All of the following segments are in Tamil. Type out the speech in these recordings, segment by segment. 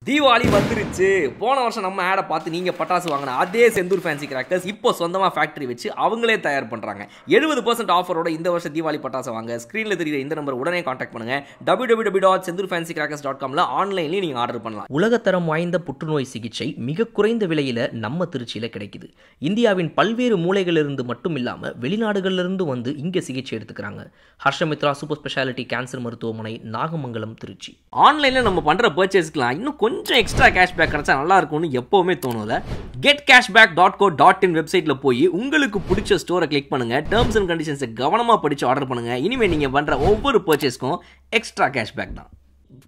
தீபாவளி வந்துருச்சு போன வருஷம் நம்ம ஆடை பார்த்து நீங்கள் பட்டாசு வாங்கின அதே செந்தூர் ஃபேன்சி கிராக்கர்ஸ் இப்போ சொந்தமாக ஃபேக்டரி வச்சு அவங்களே தயார் பண்ணுறாங்க எழுபது பர்சன்ட் ஆஃபரோட இந்த வருஷம் தீபாவளி பட்டாசு வாங்க ஸ்க்ரீனில் தெரியுற இந்த நம்பர் உடனே காண்டாக்ட் பண்ணுங்க W W W dot Senthur fancy crackers dot காமில் ஆன்லைன்லேயும் நீங்கள் ஆர்டர் பண்ணலாம் உலகத்தரம் வாய்ந்த புற்றுநோய் சிகிச்சை மிக குறைந்த விலையில் நம்ம திருச்சியில் கிடைக்குது இந்தியாவின் பல்வேறு மூலைகளிலிருந்து மட்டும் இல்லாமல் வெளிநாடுகளிலிருந்து வந்து இங்கே சிகிச்சை எடுத்துக்கிறாங்க ஹர்ஷமித்ரா சூப்பர் ஸ்பெஷாலிட்டி கேன்சர் மருத்துவமனை நாகமங்கலம் திருச்சி ஆன்லைனில் நம்ம பண்ணுற பர்ச்சேஸ்க்குலாம் இன்னும் கொஞ்சம் எக்ஸ்ட்ரா கேஷ்பேக் கிடைச்சா நல்லா இருக்கும்னு எப்போவுமே தோணும்ல get cashback dot go dot in வெப்சைட்டில் போய் உங்களுக்கு பிடிச்ச ஸ்டோரை கிளிக் பண்ணுங்கள் டேர்ம்ஸ் அண்ட் கண்டிஷன்ஸை கவனமாக படித்து ஆர்டர் பண்ணுங்கள் இனிமேல் நீங்கள் பண்ணுற ஒவ்வொரு பர்ச்சேஸ்க்கும் எக்ஸ்ட்ரா கேஷ்பேக் தான்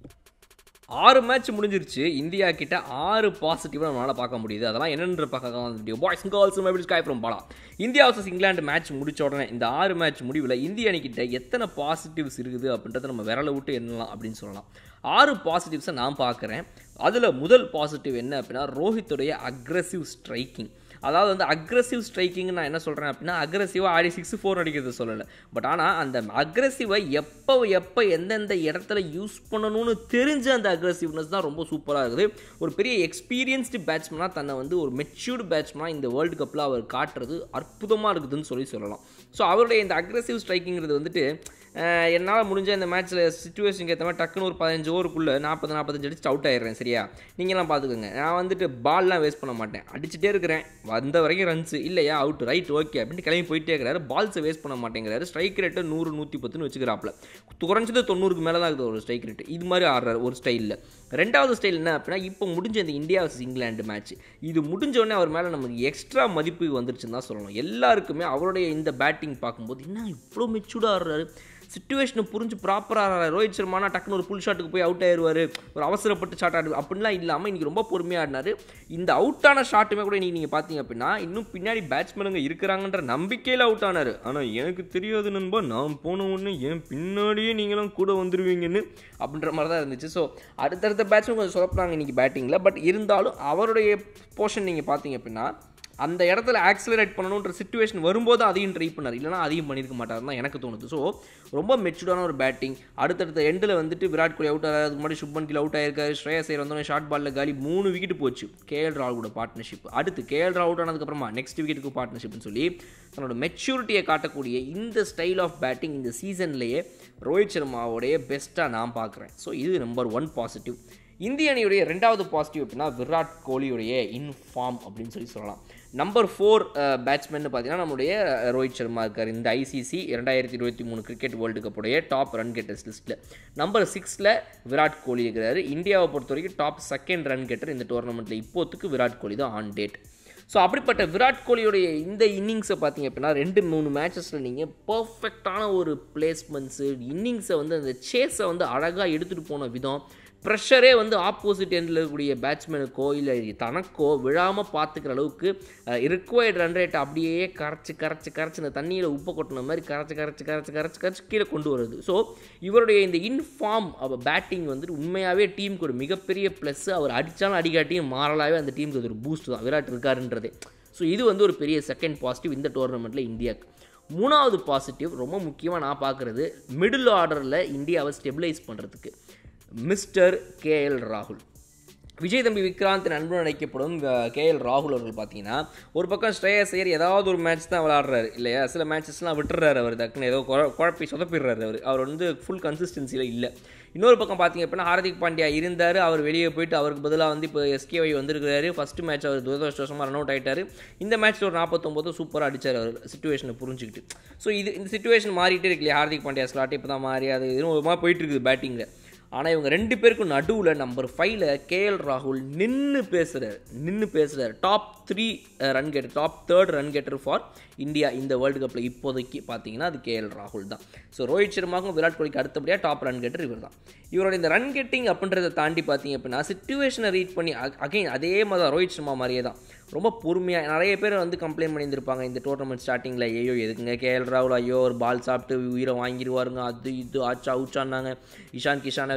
ஆறு மேட்ச் முடிஞ்சிருச்சு இந்தியா கிட்ட ஆறு பாசிட்டிவாக நம்மளால் பார்க்க முடியுது அதெல்லாம் என்னென்ற பார்க்க வீடியோ பாய்ஸ் கேர்ள்ஸ் எப்படி ஸ்கை ஃப்ரம் பாலா இந்தியா வர்சஸ் இங்கிலாந்து மேட்ச் முடிச்ச உடனே இந்த ஆறு மேட்ச் முடிவில் இந்திய அணிக்கிட்ட எத்தனை பாசிட்டிவ்ஸ் இருக்குது அப்படின்றத நம்ம விரலை விட்டு எண்ணலாம் அப்படின்னு சொல்லலாம் ஆறு பாசிட்டிவ்ஸை நான் பார்க்குறேன் அதில் முதல் பாசிட்டிவ் என்ன அப்படின்னா ரோஹித்துடைய அக்ரஸிவ் ஸ்ட்ரைக்கிங் அதாவது வந்து அக்ரஸிவ் ஸ்ட்ரைக்கிங் நான் என்ன சொல்கிறேன் அப்படின்னா அக்ரஸிவாக ஆடி சிக்ஸ் ஃபோர் அடிக்கிறது சொல்லலை பட் ஆனால் அந்த அக்ரஸிவை எப்போ எப்போ எந்தெந்த இடத்துல யூஸ் பண்ணணும்னு தெரிஞ்ச அந்த அக்ரஸிவ்னஸ் தான் ரொம்ப சூப்பராக இருக்குது ஒரு பெரிய எக்ஸ்பீரியன்ஸ்டு பேட்ஸ்மனாக தன்னை வந்து ஒரு மெச்சூர்டு பேட்ஸ்மனாக இந்த வேர்ல்டு கப்பில் அவர் காட்டுறது அற்புதமாக இருக்குதுன்னு சொல்லி சொல்லலாம் ஸோ அவருடைய இந்த அக்ரஸிவ் ஸ்ட்ரைக்கிங்கிறது வந்துட்டு என்னால் முடிஞ்ச இந்த மேட்ச்சில் சுச்சுவேஷனுக்கு ஏற்ற மாதிரி டக்குன்னு ஒரு பதினஞ்சு ஓவருக்குள்ளே நாற்பது நாற்பத்தஞ்சு அடிச்சு அவுட் ஆயிடுறேன் சரியா நீங்களாம் பார்த்துக்கோங்க நான் வந்துட்டு பால்லாம் வேஸ்ட் பண்ண மாட்டேன் அடிச்சுட்டே இருக்கிறேன் வந்த வரைக்கும் ரன்ஸ் இல்லையா அவுட் ரைட் ஓகே அப்படின்ட்டு கிளம்பி போயிட்டே இருக்கிறாரு பால்ஸை வேஸ்ட் பண்ண மாட்டேங்கிறாரு ஸ்ட்ரைக் ரேட்டு நூறு நூற்றி பத்துன்னு வச்சுக்கிறாப்புல குறைஞ்சது தொண்ணூறுக்கு மேலே தான் இருக்குது ஒரு ஸ்ட்ரைக் ரேட் இது மாதிரி ஆடுறாரு ஒரு ஸ்டைலில் ரெண்டாவது ஸ்டைல் என்ன அப்படின்னா இப்போ முடிஞ்ச இந்த இந்தியா வர்சஸ் இங்கிலாந்து மேட்ச் இது முடிஞ்ச உடனே அவர் மேலே நமக்கு எக்ஸ்ட்ரா மதிப்பு வந்துருச்சுன்னு தான் சொல்லணும் எல்லாருக்குமே அவருடைய இந்த பேட்டிங் பார்க்கும்போது என்ன இவ்வளோ மெச்சூர்டாக ஆடுறாரு சுச்சுவேஷனை புரிஞ்சு ப்ராப்பராக ரோஹித் சர்மானா டக்குனு ஒரு புல் ஷாட்டுக்கு போய் அவுட் ஆயிடுவார் ஒரு அவசரப்பட்டு ஷாட் ஆடு அப்படிலாம் இல்லாமல் இன்றைக்கி ரொம்ப பொறுமையாக ஆடினார் இந்த அவுட்டான ஷாட்டுமே கூட இன்றைக்கி நீங்கள் பார்த்தீங்க அப்படின்னா இன்னும் பின்னாடி பேட்ஸ்மேனுங்க இருக்கிறாங்கன்ற நம்பிக்கையில் அவுட் ஆனார் ஆனால் எனக்கு தெரியாது நண்பா நான் போன உடனே என் பின்னாடியே நீங்களும் கூட வந்துடுவீங்கன்னு அப்படின்ற மாதிரி தான் இருந்துச்சு ஸோ அடுத்தடுத்த பேட்ஸ்மேன் கொஞ்சம் சொதப்புறாங்க இன்றைக்கி பேட்டிங்கில் பட் இருந்தாலும் அவருடைய போர்ஷன் நீங்கள் பார்த்தீங்க அப்படின்னா அந்த இடத்துல ஆக்சிலரேட் பண்ணணுன்ற சுச்சுவேஷன் வரும்போது அதையும் ட்ரை பண்ணார் இல்லைனா அதையும் பண்ணியிருக்க மாட்டார் தான் எனக்கு தோணுது ஸோ ரொம்ப மெச்சூர்டான ஒரு பேட்டிங் அடுத்தடுத்த எண்டில் வந்துட்டு விராட் கோலி அவுட் ஆகாது அதுக்கு முன்னாடி சுப்மன் கில் அவுட் ஆயிருக்காரு ஸ்ரேயஸ் ஐயர் வந்தோடனே ஷார்ட் பாலில் காலி மூணு விக்கெட் போச்சு கேஎல் ராகுலோட பார்ட்னர்ஷிப் அடுத்து கேஎல் ராகுல் அவுட் ஆனதுக்கப்புறமா நெக்ஸ்ட் விக்கெட்டுக்கு பார்ட்னர்ஷிப்னு சொல்லி தன்னோட மெச்சூரிட்டியை காட்டக்கூடிய இந்த ஸ்டைல் ஆஃப் பேட்டிங் இந்த சீசன்லேயே ரோஹித் சர்மாவோடைய பெஸ்ட்டாக நான் பார்க்குறேன் ஸோ இது நம்பர் ஒன் பாசிட்டிவ் இந்திய அணியுடைய ரெண்டாவது பாசிட்டிவ் அப்படின்னா விராட் கோலியுடைய இன்ஃபார்ம் அப்படின்னு சொல்லி சொல்லலாம் நம்பர் ஃபோர் பேட்ஸ்மேன் பார்த்தீங்கன்னா நம்முடைய ரோஹித் சர்மா இருக்கார் இந்த ஐசிசி இரண்டாயிரத்தி இருபத்தி மூணு கிரிக்கெட் வேர்ல்டு கப்புடைய டாப் ரன் கெட்டர்ஸ் லிஸ்ட்டில் நம்பர் சிக்ஸில் விராட் கோலி இருக்கிறாரு இந்தியாவை பொறுத்த வரைக்கும் டாப் செகண்ட் ரன் கெட்டர் இந்த டோர்னமெண்ட்டில் இப்போத்துக்கு விராட் கோலி தான் ஆன் டேட் ஸோ அப்படிப்பட்ட விராட் கோலியுடைய இந்த இன்னிங்ஸை பார்த்தீங்க அப்படின்னா ரெண்டு மூணு மேட்சஸில் நீங்கள் பர்ஃபெக்டான ஒரு பிளேஸ்மெண்ட்ஸு இன்னிங்ஸை வந்து அந்த சேஸை வந்து அழகாக எடுத்துகிட்டு போன விதம் ப்ரெஷரே வந்து ஆப்போசிட் எண்டில் இருக்கக்கூடிய பேட்ஸ்மேனுக்கோ இல்லை தனக்கோ விழாமல் பார்த்துக்கிற அளவுக்கு ரிக்வயர்ட் ரன் ரேட் அப்படியே கரைச்சி கரைச்சி கரைச்சி இந்த தண்ணியில் உப்பு கொட்டின மாதிரி கரைச்சி கரைச்சி கரைச்சி கரைச்சி கரைச்சி கீழே கொண்டு வருது ஸோ இவருடைய இந்த இன்ஃபார்ம் அவர் பேட்டிங் வந்துட்டு உண்மையாகவே டீமுக்கு ஒரு மிகப்பெரிய ப்ளஸ் அவர் அடித்தாலும் அடிக்காட்டியும் மாறலாகவே அந்த டீமுக்கு அது ஒரு பூஸ்ட் தான் விராட் இருக்காருன்றதே ஸோ இது வந்து ஒரு பெரிய செகண்ட் பாசிட்டிவ் இந்த டோர்னமெண்ட்டில் இந்தியாவுக்கு மூணாவது பாசிட்டிவ் ரொம்ப முக்கியமாக நான் பார்க்குறது மிடில் ஆர்டரில் இந்தியாவை ஸ்டெபிலைஸ் பண்ணுறதுக்கு மிஸ்டர் கேஎல் ராகுல் விஜய் தம்பி விக்ராந்த் நண்பன் அழைக்கப்படும் கேஎல் ராகுல் அவர்கள் பார்த்தீங்கன்னா ஒரு பக்கம் ஸ்ரேயஸ் ஐயர் ஏதாவது ஒரு மேட்ச் தான் விளாடுறாரு இல்லையா சில மேட்சஸ்லாம் விட்டுறாரு அவர் டக்குன்னு ஏதோ குழ குழப்பி சொதப்பிடுறாரு அவர் அவர் வந்து ஃபுல் கன்சிஸ்டன்சியில் இல்லை இன்னொரு பக்கம் பார்த்தீங்க அப்படின்னா ஹார்திக் பாண்டியா இருந்தார் அவர் வெளியே போயிட்டு அவருக்கு பதிலாக வந்து இப்போ எஸ்கேவை வந்திருக்கிறாரு ஃபஸ்ட்டு மேட்ச் அவர் துரதிருஷ்டவசமாக ரன் அவுட் ஆகிட்டார் இந்த மேட்ச்சில் ஒரு நாற்பத்தொம்போது சூப்பராக அடித்தார் அவர் சுச்சுவேஷனை புரிஞ்சுக்கிட்டு ஸோ இது இந்த சுச்சுவேஷன் மாறிட்டே இருக்கு இல்லையா ஹார்திக் பாண்டியா ஸ்லாட் இப்போ தான் மாறி அது இதுவும் ஒரு மாதிரி போயிட்டு இருக்குது பேட்டிங்கில் ஆனால் இவங்க ரெண்டு பேருக்கும் நடுவில் நம்பர் ஃபைவ்ல கேஎல் ராகுல் நின்று பேசுகிறார் நின்று பேசுகிறார் top three run getter top third run getter for India இந்த வேர்ல்டு கப்பில் இப்போதைக்கு பார்த்தீங்கன்னா அது கேஎல் ராகுல் தான் ஸோ ரோஹித் சர்மாவுக்கும் விராட் கோலிக்கு அடுத்தபடியாக டாப் ரன் கெட்டர் இவர் தான் இவரோட இந்த ரன் கெட்டிங் அப்படின்றத தாண்டி பார்த்தீங்க அப்படின்னா சுச்சுவேஷனை ரீட் பண்ணி அகைன் அதே மாதிரி தான் ரோஹித் சர்மா மாதிரியே தான் ரொம்ப பொறுமையாக நிறைய பேர் வந்து கம்ப்ளைண்ட் பண்ணியிருந்திருப்பாங்க இந்த டோர்னமெண்ட் ஸ்டார்டிங்கில் ஐயோ எதுக்குங்க கேஎல் ராகுல் ஐயோ ஒரு பால் சாப்பிட்டு உயிரை வாங்கிடுவாருங்க அது இது ஆச்சா ஊச்சான்னாங்க இஷான் கிஷானை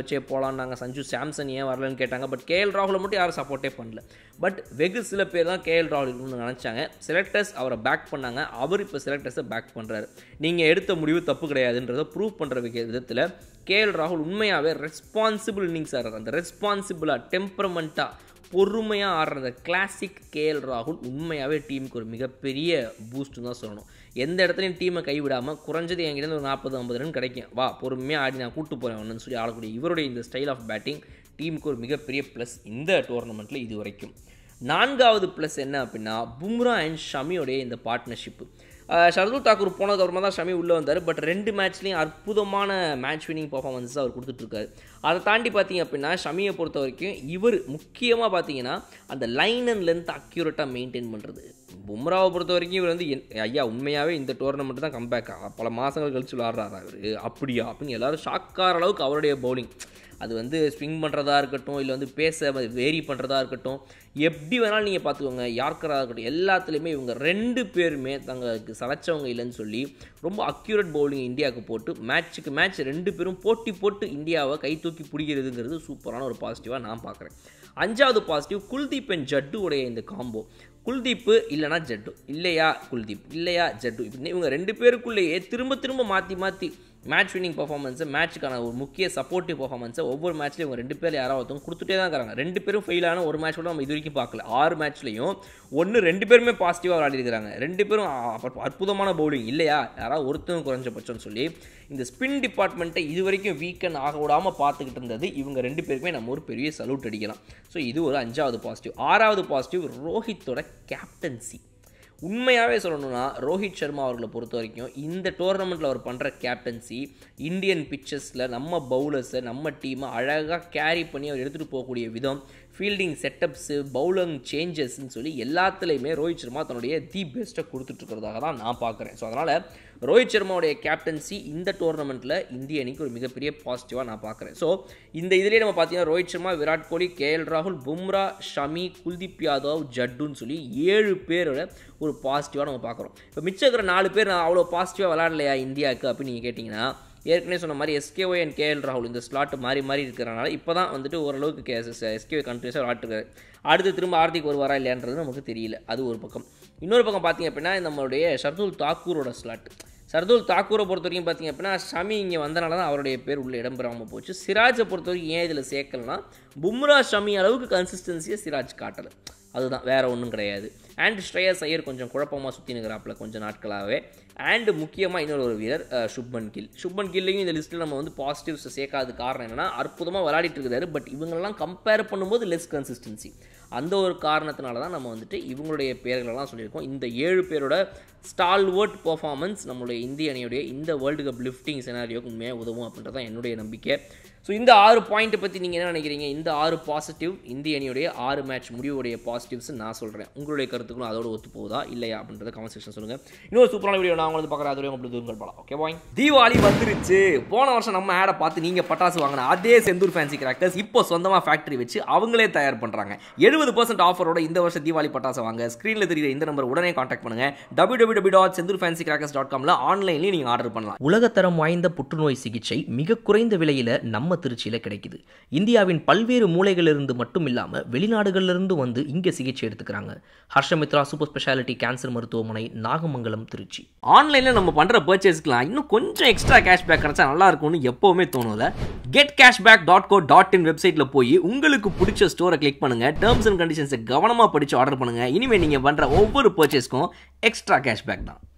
வச்சே போகலாம் நாங்கள் சஞ்சு சாம்சன் ஏன் வரலன்னு கேட்டாங்க பட் கேஎல் ராகுலை மட்டும் யாரும் சப்போர்ட்டே பண்ணல பட் வெகு சில பேர் தான் கேஎல் ராகுல் இருக்கணும்னு நினச்சாங்க செலக்டர்ஸ் அவரை பேக் பண்ணாங்க அவர் இப்போ செலக்டர்ஸை பேக் பண்ணுறாரு நீங்கள் எடுத்த முடிவு தப்பு கிடையாதுன்றதை ப்ரூவ் பண்ணுற விதத்தில் கேஎல் ராகுல் உண்மையாகவே ரெஸ்பான்சிபிள் இன்னிங்ஸ் ஆடுறாரு அந்த ரெஸ்பான்சிபிளாக டெம்பரமெண்ட்டாக பொறுமையாக ஆடுற அந்த கிளாசிக் கேஎல் ராகுல் உண்மையாகவே டீமுக்கு ஒரு மிகப்பெரிய பூஸ்ட்டு தான் சொல்லணும் எந்த இடத்துலையும் டீமை கைவிடாமல் குறைஞ்சது என்கிட்ட ஒரு நாற்பது ஐம்பது ரன் கிடைக்கும் வா பொறுமையாக ஆடி நான் கூட்டு போகிறேன் ஒன்றுன்னு சொல்லி ஆடக்கூடிய இவருடைய இந்த ஸ்டைல் ஆஃப் பேட்டிங் டீமுக்கு ஒரு மிகப்பெரிய ப்ளஸ் இந்த டோர்னமெண்ட்டில் இது வரைக்கும் நான்காவது ப்ளஸ் என்ன அப்படின்னா பும்ரா அண்ட் ஷமியோடைய இந்த பார்ட்னர்ஷிப்பு ஷர்துல் தாக்கூர் போனதுக்கப்புறமா தான் ஷமி உள்ளே வந்தார் பட் ரெண்டு மேட்ச்லேயும் அற்புதமான மேட்ச் வினிங் பர்ஃபார்மன்ஸ் அவர் கொடுத்துட்ருக்காரு அதை தாண்டி பார்த்தீங்க அப்படின்னா ஷமியை பொறுத்த வரைக்கும் இவர் முக்கியமாக பார்த்தீங்கன்னா அந்த லைன் அண்ட் லென்த் அக்யூரேட்டாக மெயின்டைன் பண்ணுறது பும்ராவை பொறுத்த வரைக்கும் இவர் வந்து என் ஐயா உண்மையாகவே இந்த டோர்னமெண்ட் தான் கம்பேக் பல மாதங்கள் கழிச்சு விளாட்றாரு அவர் அப்படியா அப்படின்னு எல்லாரும் ஷாக்கார அளவுக்கு அவருடைய பவுலிங் அது வந்து ஸ்விங் பண்ணுறதா இருக்கட்டும் இல்லை வந்து பேச வேரி பண்ணுறதா இருக்கட்டும் எப்படி வேணாலும் நீங்கள் பார்த்துக்கோங்க யார்க்கராக இருக்கட்டும் எல்லாத்துலேயுமே இவங்க ரெண்டு பேருமே தங்களுக்கு சளைச்சவங்க இல்லைன்னு சொல்லி ரொம்ப அக்யூரேட் பவுலிங் இந்தியாவுக்கு போட்டு மேட்ச்சுக்கு மேட்ச் ரெண்டு பேரும் போட்டி போட்டு இந்தியாவை கை தூக்கி பிடிக்கிறதுங்கிறது சூப்பரான ஒரு பாசிட்டிவாக நான் பார்க்குறேன் அஞ்சாவது பாசிட்டிவ் குல்தீப் அண்ட் ஜட்டு உடைய இந்த காம்போ குல்தீப்பு இல்லைனா ஜட்டு இல்லையா குல்தீப் இல்லையா ஜட்டு இப்படி இவங்க ரெண்டு பேருக்குள்ளேயே திரும்ப திரும்ப மாற்றி மாற்றி மேட்ச் வின்னிங் பர்ஃபார்மன்ஸை மேட்ச்சுக்கான ஒரு முக்கிய சப்போர்ட்டிவ் பர்ஃபார்மன்ஸை ஒவ்வொரு மேட்ச்லையும் இவங்க ரெண்டு பேர் யாராவது ஒருத்தவங்க கொடுத்துட்டே தான் இருக்காங்க ரெண்டு பேரும் ஃபெயில் ஆன ஒரு மேட்ச் கூட நம்ம இது வரைக்கும் பார்க்கல ஆறு மேட்ச்லையும் ஒன்று ரெண்டு பேருமே பாசிட்டிவாக விளையாடிருக்கிறாங்க ரெண்டு பேரும் அ- அற்புதமான பவுலிங் இல்லையா யாராவது ஒருத்தவங்க குறைஞ்சபட்சம்னு சொல்லி இந்த ஸ்பின் டிபார்ட்மெண்ட்டை இது வரைக்கும் வீக்கெண்ட் ஆக விடாமல் பார்த்துக்கிட்டு இருந்தது இவங்க ரெண்டு பேருக்குமே நம்ம ஒரு பெரிய சல்யூட் அடிக்கலாம் ஸோ இது ஒரு அஞ்சாவது பாசிட்டிவ் ஆறாவது பாசிட்டிவ் ரோஹித்தோட கேப்டன்சி உண்மையாகவே சொல்லணும்னா ரோஹித் சர்மா அவர்களை பொறுத்த வரைக்கும் இந்த டோர்னமெண்ட்டில் அவர் பண்ணுற கேப்டன்சி இந்தியன் பிச்சர்ஸில் நம்ம பவுலர்ஸை நம்ம டீமை அழகாக கேரி பண்ணி அவர் எடுத்துகிட்டு போகக்கூடிய விதம் ஃபீல்டிங் செட்டப்ஸு பவுலிங் சேஞ்சஸ்ன்னு சொல்லி எல்லாத்துலேயுமே ரோஹித் சர்மா தன்னுடைய தி பெஸ்ட்டை கொடுத்துட்ருக்கிறதாக தான் நான் பார்க்குறேன் ஸோ அதனால் ரோஹித் சர்மாவுடைய கேப்டன்சி இந்த டோர்னமெண்ட்டில் இந்திய அணிக்கு ஒரு மிகப்பெரிய பாசிட்டிவாக நான் பார்க்குறேன் ஸோ இந்த இதிலே நம்ம பார்த்தீங்கன்னா ரோஹித் சர்மா விராட் கோலி கேஎல் ராகுல் பும்ரா ஷமி குல்தீப் யாதவ் ஜட்டுன்னு சொல்லி ஏழு பேரோட ஒரு பாசிட்டிவாக நம்ம பார்க்குறோம் இப்போ மிச்சம் இருக்கிற நாலு பேர் நான் அவ்வளோ பாசிட்டிவாக விளாடலையா இந்தியாவுக்கு அப்படின்னு நீங்கள் கேட்டிங்கன்னா ஏற்கனவே சொன்ன மாதிரி எஸ்கேஓ அண்ட் கேஎல் ராகுல் இந்த ஸ்லாட் மாறி மாறி இருக்கிறனால இப்போ தான் வந்துட்டு ஓரளவுக்கு கே எஸ்கேஓ கண்டினியூஸாக விளாட்டுருக்காரு அடுத்து திரும்ப ஆர்த்திக் வருவாரா இல்லையான்றது நமக்கு தெரியல அது ஒரு பக்கம் இன்னொரு பக்கம் பார்த்தீங்க அப்படின்னா நம்மளுடைய ஷர்துல் தாக்கூரோட ஸ்லாட் சர்துல் தாக்கூரை பொறுத்த வரைக்கும் பார்த்தீங்க அப்படின்னா ஷமி இங்கே வந்தனால தான் அவருடைய பேர் உள்ள இடம்பெறாமல் போச்சு சிராஜை பொறுத்த வரைக்கும் ஏன் இதில் சேர்க்கலனா பும்ரா ஷமி அளவுக்கு கன்சிஸ்டன்சியை சிராஜ் காட்டலை அதுதான் வேற ஒன்றும் கிடையாது அண்ட் ஸ்ரேயஸ் ஐயர் கொஞ்சம் குழப்பமாக சுற்றி நிற்கிறாப்புல கொஞ்சம் நாட்களாகவே அண்ட் முக்கியமாக இன்னொரு ஒரு வீரர் அஹ், சுப்மன் கில் சுப்மன் கில்லையும் இந்த லிஸ்ட்டில் நம்ம வந்து பாசிட்டிவ்ஸ் சேர்க்காத காரணம் என்னன்னா அற்புதமாக விளையாடிட்டு இருக்காரு பட் இவங்களெல்லாம் கம்பேர் பண்ணும்போது லெஸ் கன்சிஸ்டன்சி அந்த ஒரு காரணத்தினால தான் நம்ம வந்துட்டு இவங்களுடைய பேர்களெல்லாம் சொல்லியிருக்கோம் இந்த ஏழு பேரோட ஸ்டால்வர்ட் பர்ஃபார்மன்ஸ் நம்மளுடைய இந்திய அணியுடைய இந்த வேர்ல்டு கப் லிஃப்டிங் செனாரியோக்கு உண்மையாக உதவும் அப்படின்றது தான் என்னுடைய நம்பிக்கை ஸோ இந்த ஆறு பாயிண்ட்டை பற்றி நீங்கள் என்ன நினைக்கிறீங்க இந்த ஆறு பாசிட்டிவ் இந்திய அணியுடைய ஆறு மேட்ச் முடிவுடைய பாசிட்டிவ்ஸ் நான் சொல்கிறேன் உங்களுடைய கருத்துக்களும் அதோட ஒத்து போகுதா இல்லையா அப்படின்றத கமெண்ட் செக்ஷன் சொல்லுங்கள் இன்னொரு சூப்பரான வீடியோ நான் உங்களுக்கு பார்க்குறேன் அதுவரை உங்களுக்கு தூங்கள் படம் ஓகே பாய் தீபாவளி வந்துருச்சு போன வருஷம் நம்ம ஆடை பார்த்து நீங்கள் பட்டாசு வாங்கின அதே செந்தூர் ஃபேன்சி கிராக்கர்ஸ் இப்போ சொந்தமாக ஃபேக்டரி வச்சு அவங்களே தயார் பண்ணுறாங்க எழுபது பர்சன்ட் ஆஃபரோட இந்த வருஷம் தீபாவளி பட்டாசு வாங்க ஸ்க்ரீனில் தெரியுற இந்த நம்பர் உடனே காண்டாக்ட் பண்ணுங்க W W dot Senthur fancy crackers dot காமில் ஆன்லைன்லேயும் நீங்கள் ஆர்டர் பண்ணலாம் உலகத்தரம் வாய்ந்த புற்றுநோய் சிகிச்சை மிக குறைந்த விலையில் நம்ம திருச்சியில் கிடைக்குது இந்தியாவின் பல்வேறு மூலைகளிலிருந்து மட்டும் இல்லாமல் வெளிநாடுகளிலிருந்து வந்து இங்கே சிகிச்சை எடுத்துக்கிறாங்க ஹர்ஷமித்ரா சூப்பர் ஸ்பெஷாலிட்டி கேன்சர் மருத்துவமனை நாகமங்கலம் திருச்சி ஆன்லைனில் நம்ம பண்ணுற பர்ச்சேஸ்க்குலாம் இன்னும் கொஞ்சம் எக்ஸ்ட்ரா கேஷ்பேக் கிடைச்சா நல்லா இருக்கும்னு எப்போவுமே தோணும்ல get cashback dot go dot in வெப்சைட்டில் போய் உங்களுக்கு பிடிச்ச ஸ்டோரை கிளிக் பண்ணுங்க டேர்ம்ஸ் அண்ட் கண்டிஷன்ஸை கவனமாக படித்து ஆர்டர் பண்ணுங்க இனிமேல் நீங்கள் பண்ணுற ஒவ்வொரு பர்ச்சேஸ்க்கும் எக்ஸ்ட்ரா கேஷ்பேக் தான்